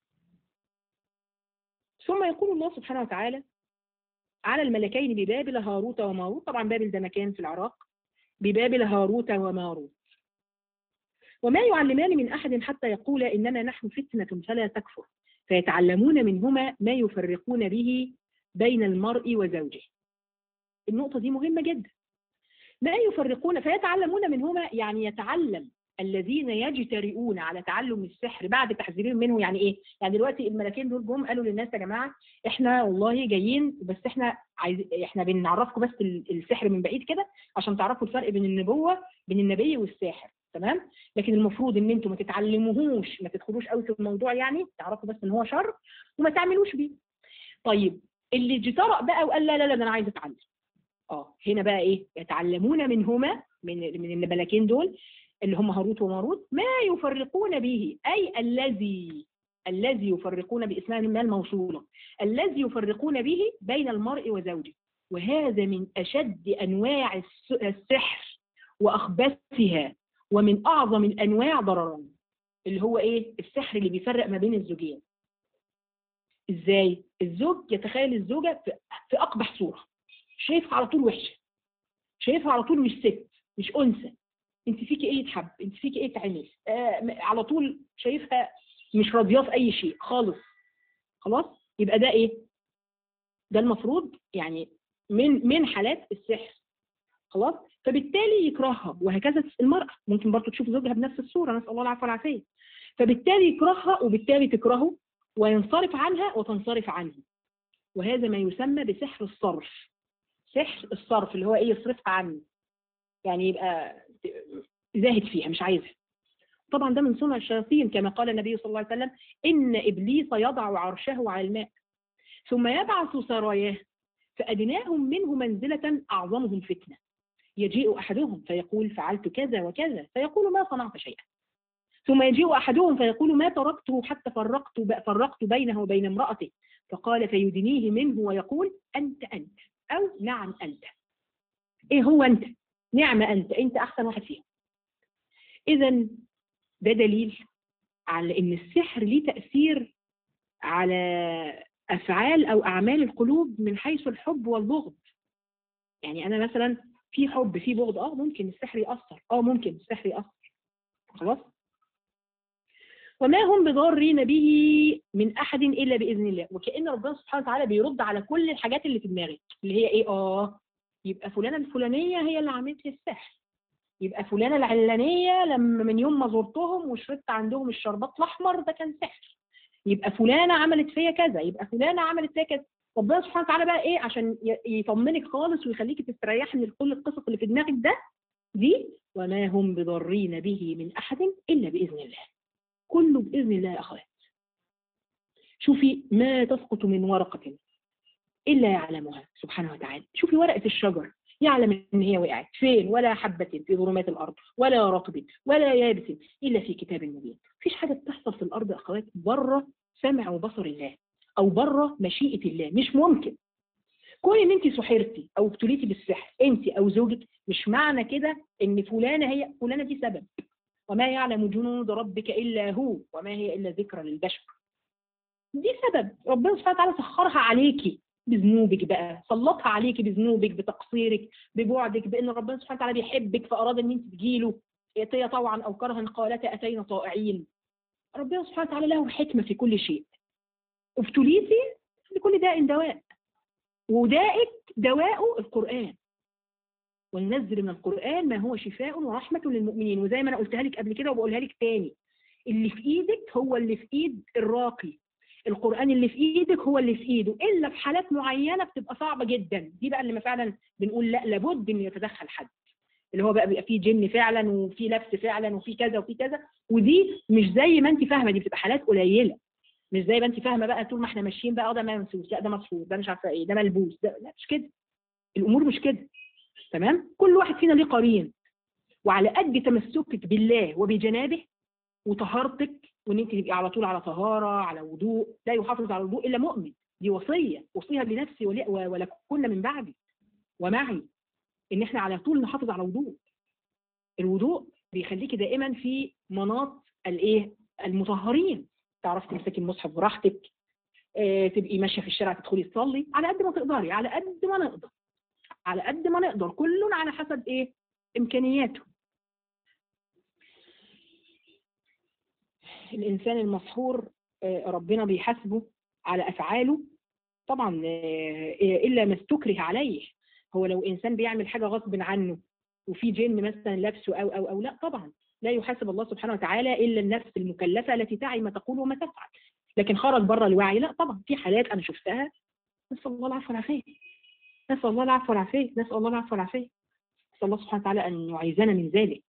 Speaker 1: ثم يقول الله سبحانه وتعالى على الملكين ببابل هاروت وماروت طبعا بابل ده مكان في العراق ببابل هاروت وماروت وما يعلمان من أحد حتى يقول إنما نحن فتنة فلا تكفر فيتعلمون منهما ما يفرقون به بين المرء وزوجه النقطة دي مهمة جدا ما يفرقون فيتعلمون منهما يعني يتعلم الذين يجترئون على تعلم السحر بعد تحذيرهم منه يعني ايه؟ يعني دلوقتي الملكين دول جم قالوا للناس يا جماعه احنا والله جايين بس احنا عايز احنا بنعرفكم بس السحر من بعيد كده عشان تعرفوا الفرق بين النبوه بين النبي والساحر تمام لكن المفروض ان انتوا ما تتعلموهوش ما تدخلوش قوي في الموضوع يعني تعرفوا بس ان هو شر وما تعملوش بيه طيب اللي جترأ بقى وقال لا لا لا ده انا عايز اتعلم اه هنا بقى ايه يتعلمون منهما من من الملكين دول اللي هم هاروت وماروت ما يفرقون به اي الذي الذي يفرقون باسمها الموصوله الذي يفرقون به بين المرء وزوجه وهذا من اشد انواع الس- السحر واخبثها ومن اعظم الانواع ضررا اللي هو ايه السحر اللي بيفرق ما بين الزوجين ازاي الزوج يتخيل الزوجه في, في اقبح صوره شايفها على طول وحشه شايفها على طول مش ست مش انثى انت فيكي ايه يتحب انت فيكي ايه تعمل آه م- على طول شايفها مش راضياه في اي شيء خالص خلاص يبقى ده ايه ده المفروض يعني من من حالات السحر خلاص فبالتالي يكرهها وهكذا المرأة ممكن برضه تشوف زوجها بنفس الصورة نسأل الله العفو والعافية فبالتالي يكرهها وبالتالي تكرهه وينصرف عنها وتنصرف عنه وهذا ما يسمى بسحر الصرف سحر الصرف اللي هو ايه يصرفها عنه يعني يبقى زاهد فيها مش عايزها طبعا ده من صنع الشياطين كما قال النبي صلى الله عليه وسلم إن إبليس يضع عرشه على الماء ثم يبعث سراياه فأدناهم منه منزلة أعظمهم فتنة يجيء أحدهم فيقول فعلت كذا وكذا فيقول ما صنعت شيئا ثم يجيء أحدهم فيقول ما تركته حتى فرقت فرقت بينه وبين امرأته فقال فيدنيه منه ويقول أنت أنت أو نعم أنت إيه هو أنت نعم أنت أنت أحسن واحد فيهم إذا ده دليل على إن السحر ليه تأثير على أفعال أو أعمال القلوب من حيث الحب والبغض يعني أنا مثلا في حب في بغض اه ممكن السحر يأثر اه ممكن السحر يأثر خلاص وما هم بضارين به من احد الا باذن الله وكان ربنا سبحانه وتعالى بيرد على كل الحاجات اللي في دماغك اللي هي ايه اه يبقى فلانه الفلانيه هي اللي عملت لي السحر يبقى فلانه العلانيه لما من يوم ما زرتهم وشربت عندهم الشربات الاحمر ده كان سحر يبقى فلانه عملت فيا كذا يبقى فلانه عملت فيا كذا ربنا سبحانه وتعالى بقى ايه عشان يطمنك خالص ويخليكي تستريحي من كل القصص اللي في دماغك ده دي وما هم بضارين به من احد الا باذن الله كله باذن الله يا اخوات شوفي ما تسقط من ورقه الا يعلمها سبحانه وتعالى شوفي ورقه الشجر يعلم ان هي وقعت فين ولا حبه في ظلمات الارض ولا رطب ولا يابس الا في كتاب مبين مفيش حاجه بتحصل في الارض يا اخوات بره سمع وبصر الله او بره مشيئه الله مش ممكن كون ان انت سحرتي او ابتليتي بالسحر انت او زوجك مش معنى كده ان فلانه هي فلانه دي سبب وما يعلم جنود ربك الا هو وما هي الا ذكرى للبشر دي سبب ربنا سبحانه وتعالى سخرها عليكي بذنوبك بقى سلطها عليكي بذنوبك بتقصيرك ببعدك بان ربنا سبحانه وتعالى بيحبك فاراد ان انت تجيله اتي طوعا او كرها قالتا اتينا طائعين ربنا سبحانه وتعالى له حكمه في كل شيء ابتليتي لكل داء دواء ودائك دواء القرآن وننزل من القرآن ما هو شفاء ورحمة للمؤمنين وزي ما أنا قلتها لك قبل كده وبقولها لك تاني اللي في إيدك هو اللي في إيد الراقي القرآن اللي في إيدك هو اللي في إيده إلا في حالات معينة بتبقى صعبة جدا دي بقى اللي ما فعلا بنقول لا لابد إن يتدخل حد اللي هو بقى بيبقى فيه جن فعلا وفيه لبس فعلا وفيه كذا وفيه كذا ودي مش زي ما انت فاهمه دي بتبقى حالات قليله مش زي ما انت فاهمه بقى طول ما احنا ماشيين بقى ده ممسوس لا ده مصفور ده مش عارفه ايه ده ملبوس ده لا مش كده الامور مش كده تمام كل واحد فينا ليه قرين وعلى قد تمسكك بالله وبجنابه وطهارتك وان انت تبقي على طول على طهاره على وضوء لا يحافظ على الوضوء الا مؤمن دي وصيه وصيها لنفسي ولكن من بعدي ومعي ان احنا على طول نحافظ على وضوء الوضوء بيخليكي دائما في مناط الايه المطهرين تعرفي تمسكي المصحف براحتك اه تبقي ماشيه في الشارع تدخلي تصلي على قد ما تقدري على قد ما نقدر على قد ما نقدر كل على حسب ايه امكانياته الانسان المسحور اه ربنا بيحاسبه على افعاله طبعا اه الا ما استكره عليه هو لو انسان بيعمل حاجه غصب عنه وفي جن مثلا لابسه او او او لا طبعا لا يحاسب الله سبحانه وتعالى الا النفس المكلفه التي تعي ما تقول وما تفعل لكن خرج بره الوعي لا طبعا في حالات انا شفتها نسال الله العفو والعافيه نسال الله العفو والعافيه نسال الله العفو والعافيه نسال الله سبحانه وتعالى ان يعيذنا من ذلك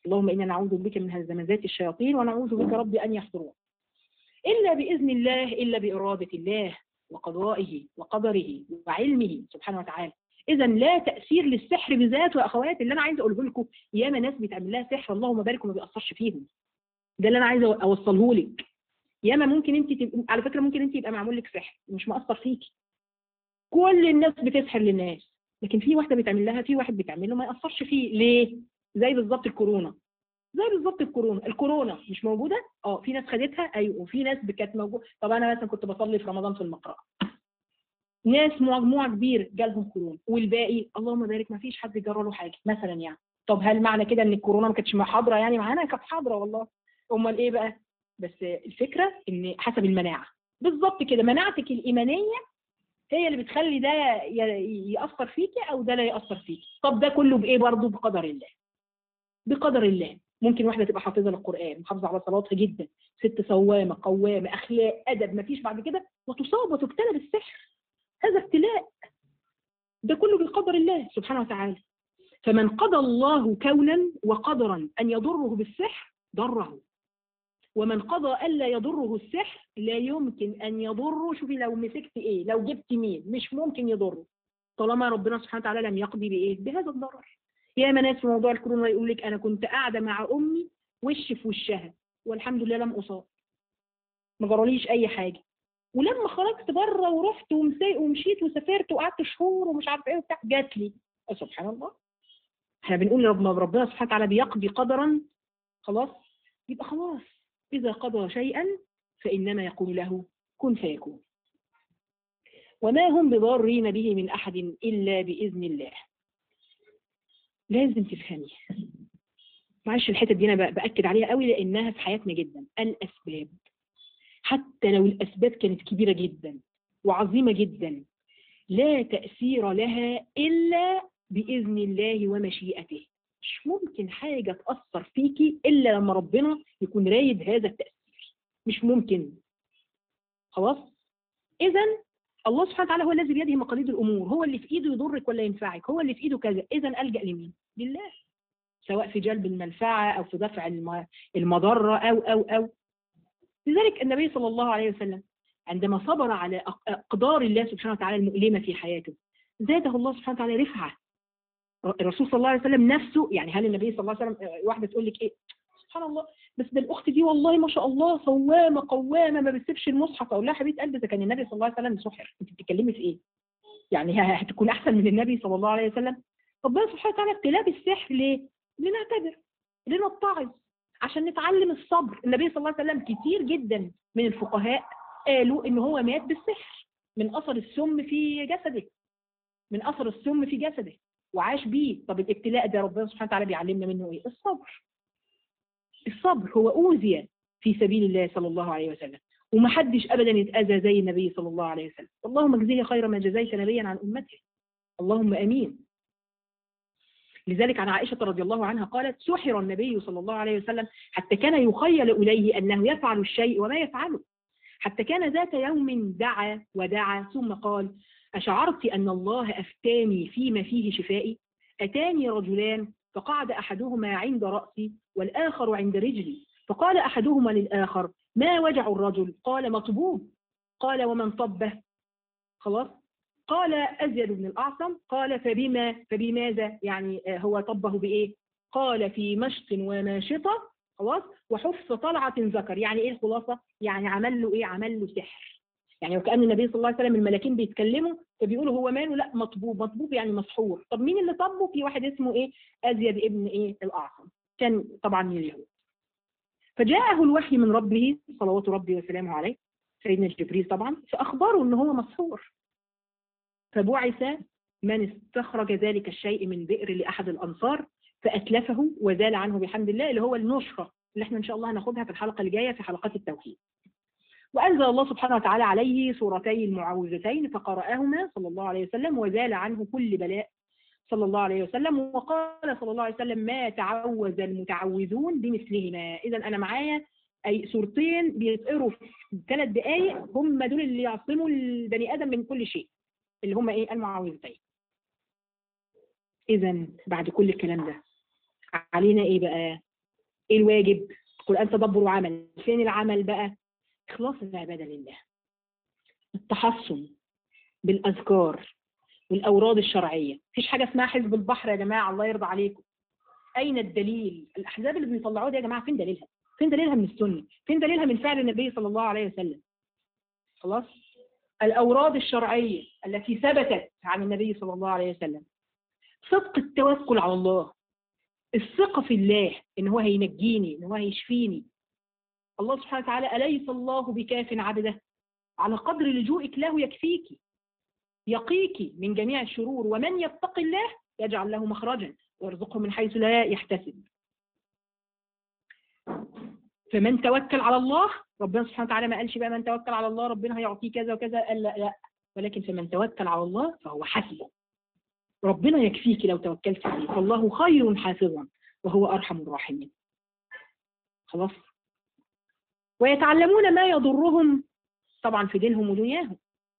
Speaker 1: اللهم إنا نعوذ بك من همزات الشياطين ونعوذ بك رب أن يحضرون إلا بإذن الله إلا بإرادة الله وقضائه وقدره وعلمه سبحانه وتعالى إذا لا تأثير للسحر بذاته يا أخواتي اللي أنا عايزة أقوله لكم ياما ناس بيتعمل لها سحر اللهم بارك وما بيأثرش فيهم ده اللي أنا عايزة أوصله لك ياما ممكن أنت تبقى على فكرة ممكن أنت يبقى معمول لك سحر مش مأثر فيكي كل الناس بتسحر للناس لكن في واحدة بيتعمل لها في واحد بيتعمل له ما يأثرش فيه ليه؟ زي بالظبط الكورونا زي بالظبط الكورونا الكورونا مش موجوده اه في ناس خدتها ايوه وفي ناس كانت موجوده طب انا مثلا كنت بصلي في رمضان في المقرأة ناس مجموعه كبير جالهم كورونا والباقي اللهم بارك ما فيش حد جرى له حاجه مثلا يعني طب هل معنى كده ان الكورونا ما كانتش حاضره يعني معانا كانت حاضره والله امال ايه بقى بس الفكره ان حسب المناعه بالظبط كده مناعتك الايمانيه هي اللي بتخلي ده ياثر فيكي او ده لا ياثر فيكي طب ده كله بايه برضه بقدر الله بقدر الله ممكن واحده تبقى حافظه للقران محافظه على صلاتها جدا ست صوامه قوامه اخلاق ادب مفيش بعد كده وتصاب وتبتلى بالسحر هذا ابتلاء ده كله بقدر الله سبحانه وتعالى فمن قضى الله كونا وقدرا ان يضره بالسحر ضره ومن قضى الا يضره السحر لا يمكن ان يضره شوفي لو مسكت ايه لو جبت مين مش ممكن يضره طالما ربنا سبحانه وتعالى لم يقضي بايه بهذا الضرر يا ناس في موضوع الكورونا يقول لك انا كنت قاعده مع امي وش في وشها والحمد لله لم اصاب ما جراليش اي حاجه ولما خرجت بره ورحت ومشيت وسافرت وقعدت شهور ومش عارفه ايه وبتاع جات لي سبحان الله احنا بنقول ربنا ربنا سبحانه وتعالى بيقضي قدرا خلاص يبقى خلاص اذا قضى شيئا فانما يقول له كن فيكون وما هم بضارين به من احد الا باذن الله لازم تفهمي معلش الحته دي انا باكد عليها قوي لانها في حياتنا جدا الاسباب حتى لو الاسباب كانت كبيره جدا وعظيمه جدا لا تاثير لها الا باذن الله ومشيئته مش ممكن حاجه تاثر فيكي الا لما ربنا يكون رايد هذا التاثير مش ممكن خلاص اذا الله سبحانه وتعالى هو الذي بيده مقاليد الامور هو اللي في ايده يضرك ولا ينفعك هو اللي في ايده كذا اذا الجا لمين لله سواء في جلب المنفعه او في دفع المضره او او او لذلك النبي صلى الله عليه وسلم عندما صبر على اقدار الله سبحانه وتعالى المؤلمه في حياته زاده الله سبحانه وتعالى رفعه الرسول صلى الله عليه وسلم نفسه يعني هل النبي صلى الله عليه وسلم واحده تقول لك ايه سبحان الله بس ده الاخت دي والله ما شاء الله صوامه قوامه ما بتسيبش المصحف اقول لها حبيبه قلبي ده كان النبي صلى الله عليه وسلم سحر انت بتتكلمي في ايه؟ يعني هتكون احسن من النبي صلى الله عليه وسلم ربنا سبحانه وتعالى ابتلاه بالسحر ليه؟ لنعتبر لنتعظ عشان نتعلم الصبر النبي صلى الله عليه وسلم كتير جدا من الفقهاء قالوا ان هو مات بالسحر من اثر السم في جسده من اثر السم في جسده وعاش بيه طب الابتلاء ده ربنا سبحانه وتعالى بيعلمنا منه ايه؟ الصبر الصبر هو أوذي في سبيل الله صلى الله عليه وسلم ومحدش أبدا يتأذى زي النبي صلى الله عليه وسلم اللهم اجزيه خير ما جزيت نبيا عن أمته اللهم أمين لذلك عن عائشة رضي الله عنها قالت سحر النبي صلى الله عليه وسلم حتى كان يخيل إليه أنه يفعل الشيء وما يفعله حتى كان ذات يوم دعا ودعا ثم قال أشعرت أن الله أفتاني فيما فيه شفائي أتاني رجلان فقعد أحدهما عند رأسي والآخر عند رجلي فقال أحدهما للآخر ما وجع الرجل قال مطبوب قال ومن طبه خلاص قال أزيد بن الأعصم قال فبما فبماذا يعني هو طبه بإيه قال في مشط وماشطة خلاص وحف طلعة ذكر يعني إيه الخلاصة يعني عمل له إيه عمل له سحر يعني وكأن النبي صلى الله عليه وسلم الملاكين بيتكلموا فبيقولوا هو ماله لا مطبوب مطبوب يعني مسحور طب مين اللي طبه في واحد اسمه ايه ازيد ابن ايه الاعصم كان طبعا من اليهود فجاءه الوحي من ربه صلوات ربي وسلامه عليه سيدنا جبريل طبعا فاخبره ان هو مسحور فبعث من استخرج ذلك الشيء من بئر لاحد الانصار فاتلفه وزال عنه بحمد الله اللي هو النشره اللي احنا ان شاء الله هناخدها في الحلقه اللي جايه في حلقات التوحيد وأنزل الله سبحانه وتعالى عليه سورتي المعوذتين فقرأهما صلى الله عليه وسلم وزال عنه كل بلاء صلى الله عليه وسلم وقال صلى الله عليه وسلم ما تعوذ المتعوذون بمثلهما إذا أنا معايا أي سورتين بيتقروا في ثلاث دقائق هم دول اللي يعصموا البني آدم من كل شيء اللي هم إيه المعوذتين إذا بعد كل الكلام ده علينا إيه بقى ايه الواجب القرآن تدبر وعمل فين العمل بقى إخلاص العبادة لله التحصن بالأذكار والأوراد الشرعية مفيش حاجة اسمها حزب البحر يا جماعة الله يرضى عليكم أين الدليل الأحزاب اللي بيطلعوها دي يا جماعة فين دليلها فين دليلها من السنة فين دليلها من فعل النبي صلى الله عليه وسلم خلاص الأوراد الشرعية التي ثبتت عن النبي صلى الله عليه وسلم صدق التوكل على الله الثقة في الله إن هو هينجيني إن هو هيشفيني الله سبحانه وتعالى أليس الله بكاف عبده على قدر لجوئك له يكفيك يقيك من جميع الشرور ومن يتق الله يجعل له مخرجا ويرزقه من حيث لا يحتسب فمن توكل على الله ربنا سبحانه وتعالى ما قالش بقى من توكل على الله ربنا هيعطيه كذا وكذا قال لا, لا ولكن فمن توكل على الله فهو حسبه ربنا يكفيك لو توكلت عليه فالله خير حافظا وهو أرحم الراحمين خلاص ويتعلمون ما يضرهم طبعا في دينهم ودنياهم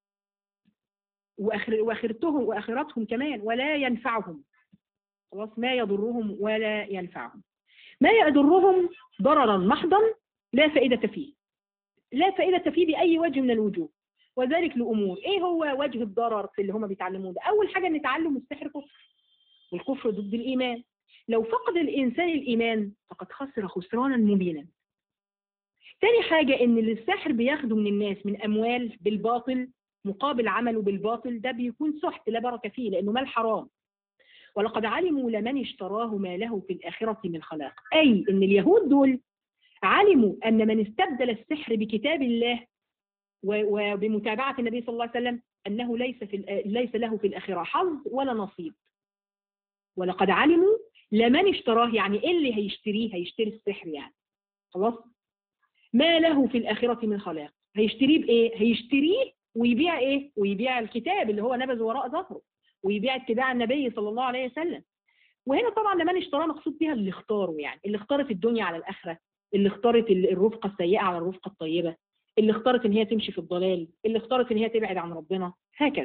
Speaker 1: وآخر وآخرتهم وآخرتهم كمان ولا ينفعهم خلاص ما يضرهم ولا ينفعهم ما يضرهم ضررا محضا لا فائدة فيه لا فائدة فيه بأي وجه من الوجوه وذلك لأمور إيه هو وجه الضرر في اللي هم بيتعلموه ده أول حاجة أن تعلم السحر كفر والكفر ضد الإيمان لو فقد الإنسان الإيمان فقد خسر خسرانا مبينا تاني حاجة إن اللي الساحر بياخده من الناس من أموال بالباطل مقابل عمله بالباطل ده بيكون سحت لا بركة فيه لأنه مال حرام ولقد علموا لمن اشتراه ما له في الآخرة من خلاق أي إن اليهود دول علموا أن من استبدل السحر بكتاب الله وبمتابعة النبي صلى الله عليه وسلم أنه ليس, في ليس له في الآخرة حظ ولا نصيب ولقد علموا لمن اشتراه يعني إيه اللي هيشتريه هيشتري السحر يعني خلاص ما له في الآخرة من خلاق هيشتريه بإيه هيشتريه ويبيع إيه ويبيع الكتاب اللي هو نبذ وراء ظهره ويبيع اتباع النبي صلى الله عليه وسلم وهنا طبعا لمن اشتراه مقصود بها اللي اختاروا يعني اللي اختارت الدنيا على الآخرة اللي اختارت الرفقة السيئة على الرفقة الطيبة اللي اختارت ان هي تمشي في الضلال اللي اختارت ان هي تبعد عن ربنا هكذا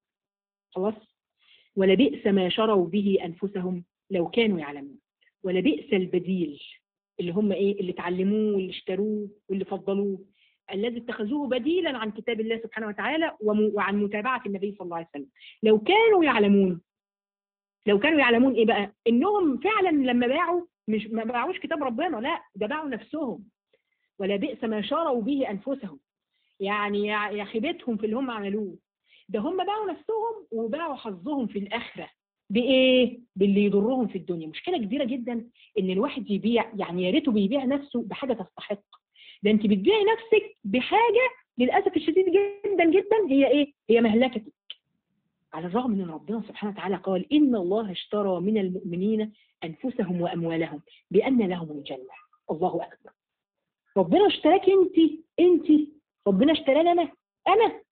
Speaker 1: خلاص ولبئس ما شروا به انفسهم لو كانوا يعلمون ولبئس البديل اللي هم ايه اللي اتعلموه واللي اشتروه واللي فضلوه الذي اتخذوه بديلا عن كتاب الله سبحانه وتعالى وعن متابعة النبي صلى الله عليه وسلم لو كانوا يعلمون لو كانوا يعلمون ايه بقى انهم فعلا لما باعوا مش ما باعوش كتاب ربنا لا ده باعوا نفسهم ولا بئس ما شروا به أنفسهم يعني يا خيبتهم في اللي هم عملوه ده هم باعوا نفسهم وباعوا حظهم في الآخرة بإيه؟ باللي يضرهم في الدنيا مشكلة كبيرة جدا إن الواحد يبيع يعني يا ريته بيبيع نفسه بحاجة تستحق ده أنت بتبيعي نفسك بحاجة للأسف الشديد جدا جدا هي إيه؟ هي مهلكتك على الرغم من ربنا سبحانه وتعالى قال إن الله اشترى من المؤمنين أنفسهم وأموالهم بأن لهم الجنة الله أكبر ربنا اشتراك انت انت ربنا اشتراني انا انا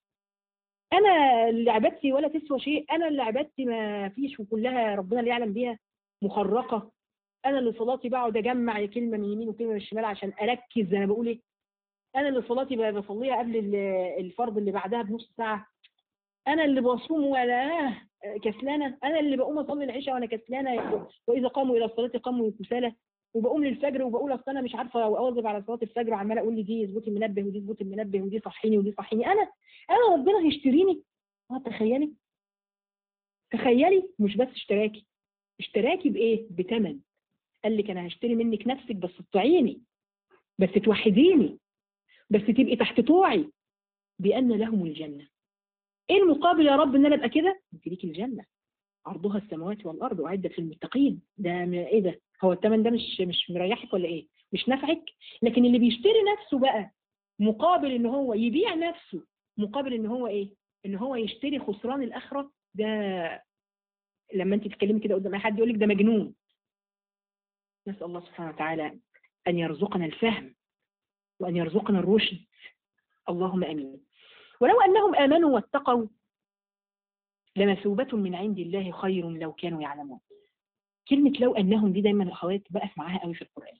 Speaker 1: انا اللي عبادتي ولا تسوى شيء انا اللي عبادتي ما فيش وكلها ربنا اللي يعلم بيها مخرقه انا اللي صلاتي بقعد اجمع كلمه من يمين وكلمه من الشمال عشان اركز انا بقول ايه انا اللي صلاتي بصليها قبل الفرض اللي بعدها بنص ساعه انا اللي بصوم ولا كسلانه انا اللي بقوم اصلي العشاء وانا كسلانه واذا قاموا الى الصلاه قاموا كسالى وبقوم للفجر وبقول اصل انا مش عارفه اواظب على صلاه الفجر وعماله اقول لي دي اظبطي المنبه ودي اظبطي المنبه ودي صحيني ودي صحيني انا انا ربنا هيشتريني اه تخيلي تخيلي مش بس اشتراكي اشتراكي بايه بتمن قال لك انا هشتري منك نفسك بس تطيعيني بس توحديني بس تبقي تحت طوعي بان لهم الجنه ايه المقابل يا رب ان انا ابقى كده انت ليكي الجنه عرضها السماوات والارض وعدت للمتقين ده ايه ده هو الثمن ده مش مش مريحك ولا ايه مش نافعك لكن اللي بيشتري نفسه بقى مقابل ان هو يبيع نفسه مقابل ان هو ايه ان هو يشتري خسران الاخره ده لما انت تتكلمي كده قدام اي حد يقول لك ده مجنون نسال الله سبحانه وتعالى ان يرزقنا الفهم وان يرزقنا الرشد اللهم امين ولو انهم امنوا واتقوا لمثوبة من عند الله خير لو كانوا يعلمون كلمة لو أنهم دي دايما الأخوات بقف معاها قوي في القرآن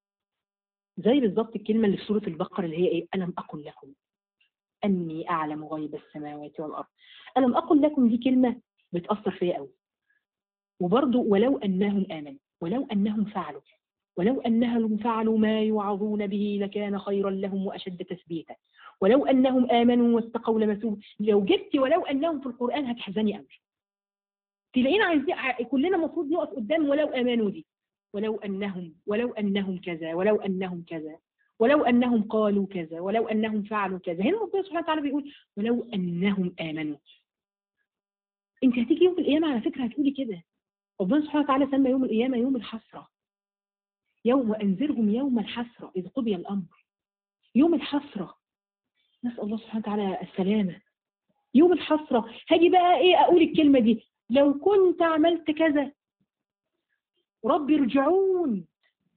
Speaker 1: زي بالظبط الكلمة اللي في سورة البقرة اللي هي إيه ألم أقل لكم أني أعلم غيب السماوات والأرض ألم أقل لكم دي كلمة بتأثر فيا قوي وبرضه ولو أنهم آمنوا ولو أنهم فعلوا ولو أنهم فعلوا ما يوعظون به لكان خيرا لهم وأشد تثبيتا ولو أنهم آمنوا واتقوا لمثوب لو جبت ولو أنهم في القرآن هتحزني قوي تلاقينا عايزين كلنا المفروض نقف قدام ولو آمنوا دي ولو أنهم ولو أنهم كذا ولو أنهم كذا ولو أنهم قالوا كذا ولو أنهم فعلوا كذا هنا ربنا سبحانه وتعالى بيقول ولو أنهم آمنوا أنت هتيجي يوم القيامة على فكرة هتقولي كده ربنا سبحانه وتعالى سمى يوم القيامة يوم الحسرة يوم وأنذرهم يوم الحسرة إذ قضي الأمر يوم الحسرة نسأل الله سبحانه وتعالى السلامة يوم الحسرة هاجي بقى إيه أقول الكلمة دي لو كنت عملت كذا رب ارجعون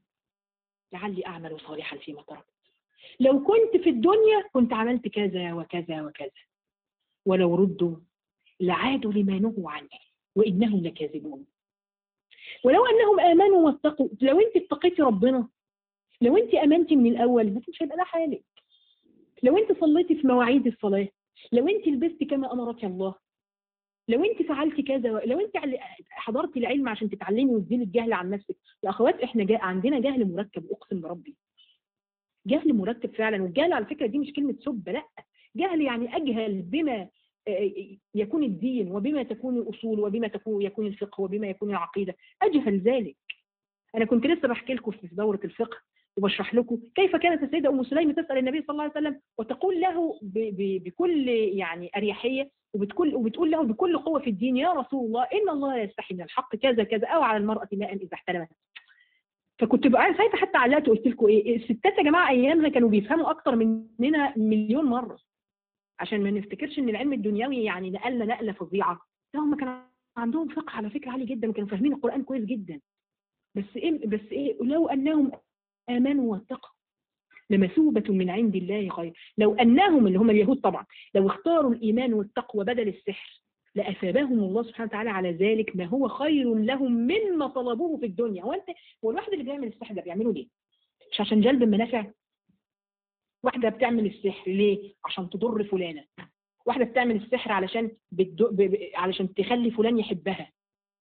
Speaker 1: لعلي أعمل صالحا فيما تركت لو كنت في الدنيا كنت عملت كذا وكذا وكذا ولو ردوا لعادوا لما نهوا عنه وإنهم لكاذبون ولو أنهم آمنوا واتقوا لو أنت اتقيتي ربنا لو أنت أمنتي من الأول مش هيبقى ده حالك لو أنت صليتي في مواعيد الصلاة لو أنت لبستي كما أمرك الله لو انت فعلتي كذا لو انت حضرتي العلم عشان تتعلمي وتزيلي الجهل عن نفسك يا اخوات احنا جا... عندنا جهل مركب اقسم بربي جهل مركب فعلا والجهل على فكره دي مش كلمه سب لا جهل يعني اجهل بما يكون الدين وبما تكون الاصول وبما تكون يكون الفقه وبما يكون العقيده اجهل ذلك انا كنت لسه بحكي لكم في دوره الفقه وبشرح لكم كيف كانت السيدة أم سليم تسأل النبي صلى الله عليه وسلم وتقول له ب ب بكل يعني أريحية وبتقول, وبتقول له بكل قوة في الدين يا رسول الله إن الله يستحي من الحق كذا كذا أو على المرأة ماء إذا احتلمت فكنت بقى ساعتها حتى علقت وقلت لكم إيه الستات يا جماعة أيامها كانوا بيفهموا أكتر مننا مليون مرة عشان ما نفتكرش إن العلم الدنيوي يعني نقلنا نقلة فظيعة لا هم كانوا عندهم فقه على فكرة عالي جدا وكانوا فاهمين القرآن كويس جدا بس إيه بس إيه لو أنهم آمنوا واتقوا لمثوبة من عند الله خير لو أنهم اللي هم اليهود طبعا لو اختاروا الإيمان والتقوى بدل السحر لأثابهم الله سبحانه وتعالى على ذلك ما هو خير لهم مما طلبوه في الدنيا هو أنت هو الواحد اللي بيعمل السحر ده بيعمله ليه؟ مش عشان جلب المنافع واحدة بتعمل السحر ليه؟ عشان تضر فلانة واحدة بتعمل السحر علشان بتدو... ب... ب... علشان تخلي فلان يحبها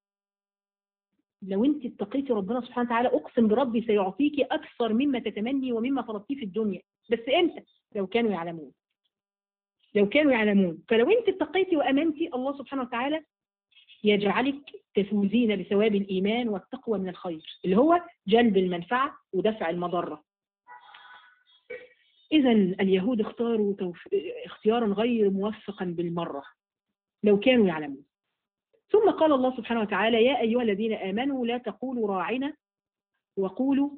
Speaker 1: لو انت اتقيتي ربنا سبحانه وتعالى اقسم بربي سيعطيكي اكثر مما تتمني ومما طلبتيه في الدنيا بس امتى لو كانوا يعلمون لو كانوا يعلمون فلو انت اتقيتي وامنتي الله سبحانه وتعالى يجعلك تفوزين بثواب الايمان والتقوى من الخير اللي هو جلب المنفعه ودفع المضره اذا اليهود اختاروا توف... اختيارا غير موفقا بالمره لو كانوا يعلمون ثم قال الله سبحانه وتعالى يا أيها الذين آمنوا لا تقولوا راعنا وقولوا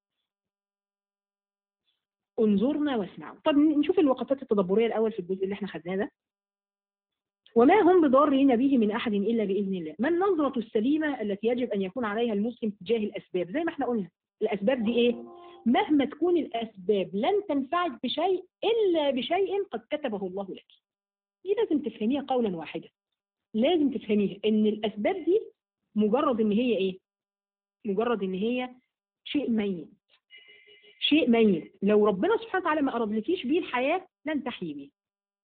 Speaker 1: انظرنا واسمعوا طب نشوف الوقفات التدبرية الأول في الجزء اللي احنا خدناه ده وما هم بضارين به من أحد إلا بإذن الله ما النظرة السليمة التي يجب أن يكون عليها المسلم تجاه الأسباب زي ما احنا قلنا الأسباب دي إيه مهما تكون الأسباب لن تنفعك بشيء إلا بشيء قد كتبه الله لك دي لازم تفهميها قولا واحدا لازم تفهميها ان الاسباب دي مجرد ان هي ايه مجرد ان هي شيء ميت شيء ميت لو ربنا سبحانه وتعالى ما ارادلكيش بيه الحياه لن تحيي بيه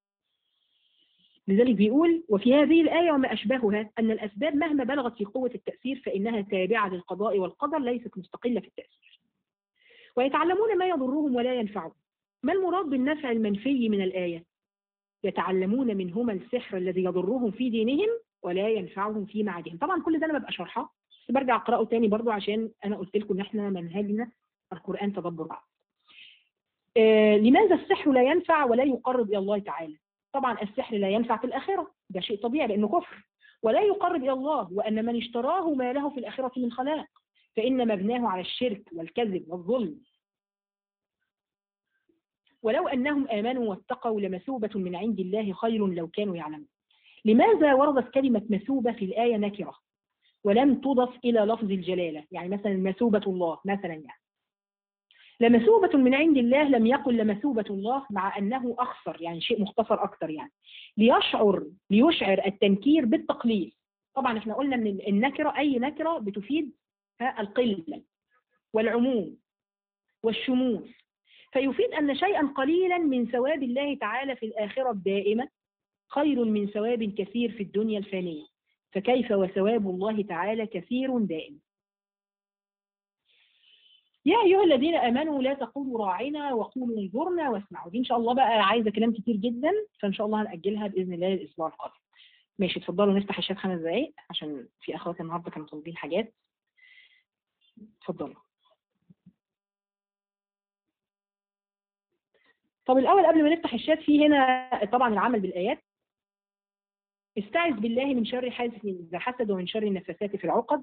Speaker 1: لذلك بيقول وفي هذه الآية وما أشبهها أن الأسباب مهما بلغت في قوة التأثير فإنها تابعة للقضاء والقدر ليست مستقلة في التأثير ويتعلمون ما يضرهم ولا ينفعهم ما المراد بالنفع المنفي من الآية يتعلمون منهما السحر الذي يضرهم في دينهم ولا ينفعهم في معادهم طبعا كل ده انا ببقى شرحه بس برجع اقراه تاني برضو عشان انا قلت لكم ان احنا منهجنا القران تدبر بعض آه لماذا السحر لا ينفع ولا يقرب الى الله تعالى طبعا السحر لا ينفع في الاخره ده شيء طبيعي لانه كفر ولا يقرب الى الله وان من اشتراه ما له في الاخره من خلاق فان مبناه على الشرك والكذب والظلم ولو أنهم آمنوا واتقوا لمثوبة من عند الله خير لو كانوا يعلمون لماذا وردت كلمة مثوبة في الآية نكرة ولم تضف إلى لفظ الجلالة يعني مثلا مثوبة الله مثلا يعني لمثوبة من عند الله لم يقل لمثوبة الله مع أنه أخصر يعني شيء مختصر أكتر يعني ليشعر ليشعر التنكير بالتقليل طبعا احنا قلنا من النكرة أي نكرة بتفيد القلة والعموم والشمول فيفيد أن شيئا قليلا من ثواب الله تعالى في الآخرة الدائمة خير من ثواب كثير في الدنيا الفانية فكيف وثواب الله تعالى كثير دائم يا ايها الذين امنوا لا تقولوا راعنا وقولوا انظرنا واسمعوا دي ان شاء الله بقى عايزه كلام كتير جدا فان شاء الله هنأجلها باذن الله للاسبوع القادم ماشي اتفضلوا نفتح الشات خمس دقايق عشان في اخوات النهارده كانوا طالبين حاجات اتفضلوا طب الاول قبل ما نفتح الشات في هنا طبعا العمل بالايات استعذ بالله من شر حاسد اذا حسد ومن شر النفاثات في العقد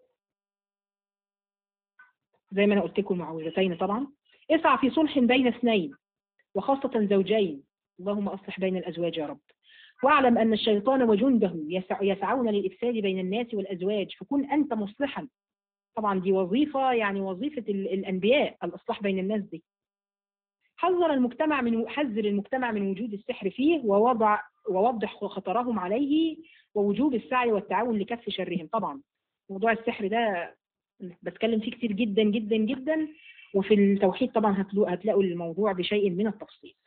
Speaker 1: زي ما انا قلت لكم المعوذتين طبعا اسعى في صلح بين اثنين وخاصة زوجين اللهم اصلح بين الازواج يا رب واعلم ان الشيطان وجنده يسع يسعون للافساد بين الناس والازواج فكن انت مصلحا طبعا دي وظيفة يعني وظيفة ال- الانبياء الاصلاح بين الناس دي حذر المجتمع من حذر المجتمع من وجود السحر فيه ووضع ووضح خطرهم عليه ووجوب السعي والتعاون لكف شرهم طبعا موضوع السحر ده بتكلم فيه كتير جدا جدا جدا وفي التوحيد طبعا هتلو- هتلاقوا الموضوع بشيء من التفصيل